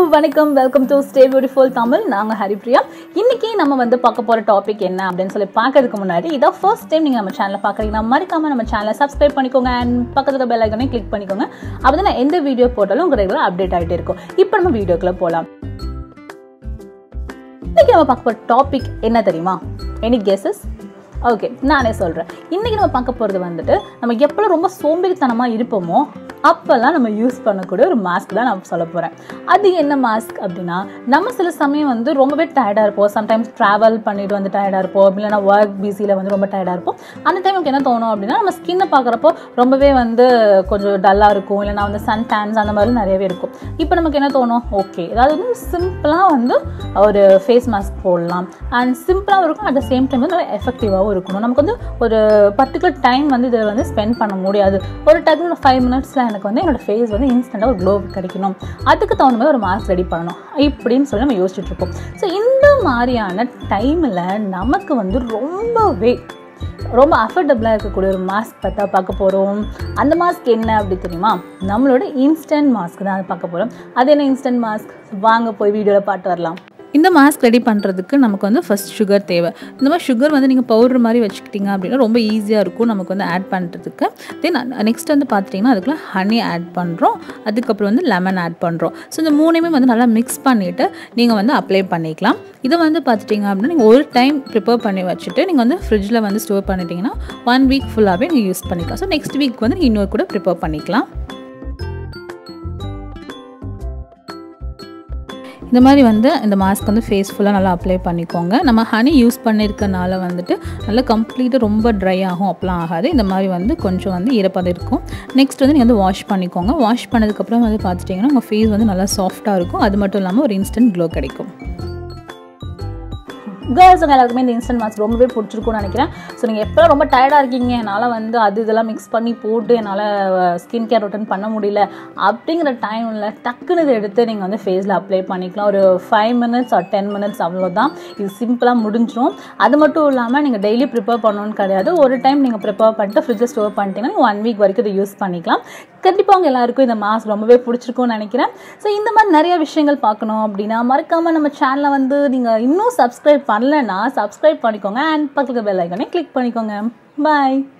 வணக்கம் welcome to stay beautiful Tamil நாங்கள் ஹரிப்ரியா இன்னைக்கு நம்ம வந்து பார்க்க போகிற டாபிக் என்ன அப்படின்னு சொல்லி பார்க்கறதுக்கு முன்னாடி இதான் ஃபர்ஸ்ட் டைம் நீங்கள் நம்ம சேனலை பார்க்குறீங்கன்னா மறக்காம நம்ம சேனலை சப்ஸ்கிரைப் பண்ணிக்கோங்க அண்ட் பக்கத்தில் பெல் ஐக்கனையும் கிளிக் பண்ணிக்கோங்க அப்போ தான் நான் எந்த வீடியோ போட்டாலும் உங்கள் ரெகுலர் அப்டேட் ஆகிட்டே இருக்கும் இப்போ நம்ம வீடியோக்குள்ளே போகலாம் இன்னைக்கு நம்ம பார்க்க போகிற டாபிக் என்ன தெரியுமா எனி கெஸஸ் ஓகே நானே சொல்கிறேன் இன்றைக்கி நம்ம பார்க்க போகிறது வந்துட்டு நம்ம எப்போ ரொம்ப சோம்பேறித்தனமாக இருப்போமோ அப்போல்லாம் நம்ம யூஸ் பண்ணக்கூடிய ஒரு மாஸ்க் தான் நான் சொல்ல போகிறேன் அது என்ன மாஸ்க் அப்படின்னா நம்ம சில சமயம் வந்து ரொம்பவே டயர்டாக இருப்போம் சம்டைம்ஸ் ட்ராவல் பண்ணிட்டு வந்து டயர்டாக இருப்போம் இல்லைனா ஒர்க் பிஸியில் வந்து ரொம்ப டயர்டாக இருப்போம் அந்த டைம் நமக்கு என்ன தோணும் அப்படின்னா நம்ம ஸ்கின்னை பார்க்குறப்போ ரொம்பவே வந்து கொஞ்சம் டல்லாக இருக்கும் இல்லைனா வந்து சன் டேன்ஸ் அந்த மாதிரி நிறையவே இருக்கும் இப்போ நமக்கு என்ன தோணும் ஓகே அதாவது வந்து சிம்பிளாக வந்து ஒரு ஃபேஸ் மாஸ்க் போடலாம் அண்ட் சிம்பிளாகவும் இருக்கும் அட் த சேம் டைம் வந்து நல்லா எஃபெக்டிவாகவும் இருக்கணும் நமக்கு வந்து ஒரு பர்டிகுலர் டைம் வந்து இதில் வந்து ஸ்பெண்ட் பண்ண முடியாது ஒரு டக்கு ஃபைவ் மினிட்ஸில் எனக்கு வந்து என்னோட ஃபேஸ் வந்து இன்ஸ்டண்ட்டாக ஒரு க்ளோ கிடைக்கணும் அதுக்கு தகுந்த மாதிரி ஒரு மாஸ்க் ரெடி பண்ணணும் இப்படின்னு சொல்லி நம்ம யோசிச்சுட்டு இருக்கோம் ஸோ இந்த மாதிரியான டைமில் நமக்கு வந்து ரொம்பவே ரொம்ப அஃபோர்டபுளாக இருக்கக்கூடிய ஒரு மாஸ்க் பார்த்தா பார்க்க போகிறோம் அந்த மாஸ்க் என்ன அப்படி தெரியுமா நம்மளோட இன்ஸ்டன்ட் மாஸ்க் தான் அதை பார்க்க போகிறோம் அது என்ன இன்ஸ்டன்ட் மாஸ்க் வாங்க போய் வீடியோவில் பாட்டு வரலாம் இந்த மாஸ்க் ரெடி பண்ணுறதுக்கு நமக்கு வந்து ஃபஸ்ட் சுகர் தேவை இந்த மாதிரி சுகர் வந்து நீங்கள் பவுடர் மாதிரி வச்சுக்கிட்டிங்க அப்படின்னா ரொம்ப ஈஸியாக இருக்கும் நமக்கு வந்து ஆட் பண்ணுறதுக்கு தென் நெக்ஸ்ட் வந்து பார்த்துட்டிங்கன்னா அதுக்குள்ள ஹனி ஆட் பண்ணுறோம் அதுக்கப்புறம் வந்து லெமன் ஆட் பண்ணுறோம் ஸோ இந்த மூணுமே வந்து நல்லா மிக்ஸ் பண்ணிவிட்டு நீங்கள் வந்து அப்ளை பண்ணிக்கலாம் இதை வந்து பார்த்துட்டிங்க அப்படின்னா நீங்கள் ஒரு டைம் ப்ரிப்பேர் பண்ணி வச்சுட்டு நீங்கள் வந்து ஃப்ரிட்ஜில் வந்து ஸ்டோர் பண்ணிட்டீங்கன்னா ஒன் வீக் ஃபுல்லாகவே நீங்கள் யூஸ் பண்ணிக்கலாம் ஸோ நெக்ஸ்ட் வீக் வந்து நீங்கள் இன்னொரு கூட ப்ரிப்பேர் பண்ணிக்கலாம் இந்த மாதிரி வந்து இந்த மாஸ்க் வந்து ஃபேஸ் ஃபுல்லாக நல்லா அப்ளை பண்ணிக்கோங்க நம்ம ஹனி யூஸ் பண்ணியிருக்கனால வந்துட்டு நல்லா கம்ப்ளீட்டாக ரொம்ப ட்ரை ஆகும் அப்பலாம் ஆகாது இந்த மாதிரி வந்து கொஞ்சம் வந்து ஈரப்பதம் இருக்கும் நெக்ஸ்ட் வந்து நீங்கள் வந்து வாஷ் பண்ணிக்கோங்க வாஷ் பண்ணதுக்கப்புறம் வந்து பார்த்துட்டிங்கன்னா உங்கள் ஃபேஸ் வந்து நல்லா சாஃப்ட்டாக இருக்கும் அது மட்டும் இல்லாமல் ஒரு இன்ஸ்டன்ட் க்ளோ கிடைக்கும் கேர்ள்ஸுங்க எல்லாருக்குமே இந்த இன்ஸ்டன்ட் மாஸ்க் ரொம்பவே பிடிச்சிருக்கும்னு நினைக்கிறேன் ஸோ நீங்கள் எப்போ ரொம்ப டயர்டாக இருக்கீங்க என்னால் வந்து அது இதெல்லாம் மிக்ஸ் பண்ணி போட்டு என்னால் ஸ்கின் கேர் ரொட்டன் பண்ண முடியல அப்படிங்கிற டைமில் டக்குன்னு இதை எடுத்து நீங்கள் வந்து ஃபேஸில் அப்ளை பண்ணிக்கலாம் ஒரு five minutes or ten minutes அவ்வளோதான் இது சிம்பிளாக முடிஞ்சிடும் அது மட்டும் இல்லாமல் நீங்கள் டெய்லி ப்ரிப்பேர் பண்ணணும்னு கிடையாது ஒரு டைம் நீங்கள் ப்ரிப்பேர் பண்ணிட்டு ஃப்ரிட்ஜில் ஸ்டோர் பண்ணிட்டீங்கன்னா ஒன் வீக் வரைக்கும் இதை யூஸ் பண்ணிக்கலாம் கண்டிப்பாக உங்கள் எல்லாருக்கும் இந்த மாஸ்க் ரொம்பவே பிடிச்சிருக்கும்னு நினைக்கிறேன் ஸோ இந்த மாதிரி நிறைய விஷயங்கள் பார்க்கணும் அப்படின்னா மறக்காமல் நம்ம சேனலை வந்து நீங்கள் இன்னும் சப்ஸ்கிரைப் பண்ணலன்னா சப்ஸ்கிரைப் பண்ணிக்கோங்க அண்ட் பக்கத்துக்கு பெல் ஐக்கனே கிளிக் பண்ணிக்கோங்க பாய்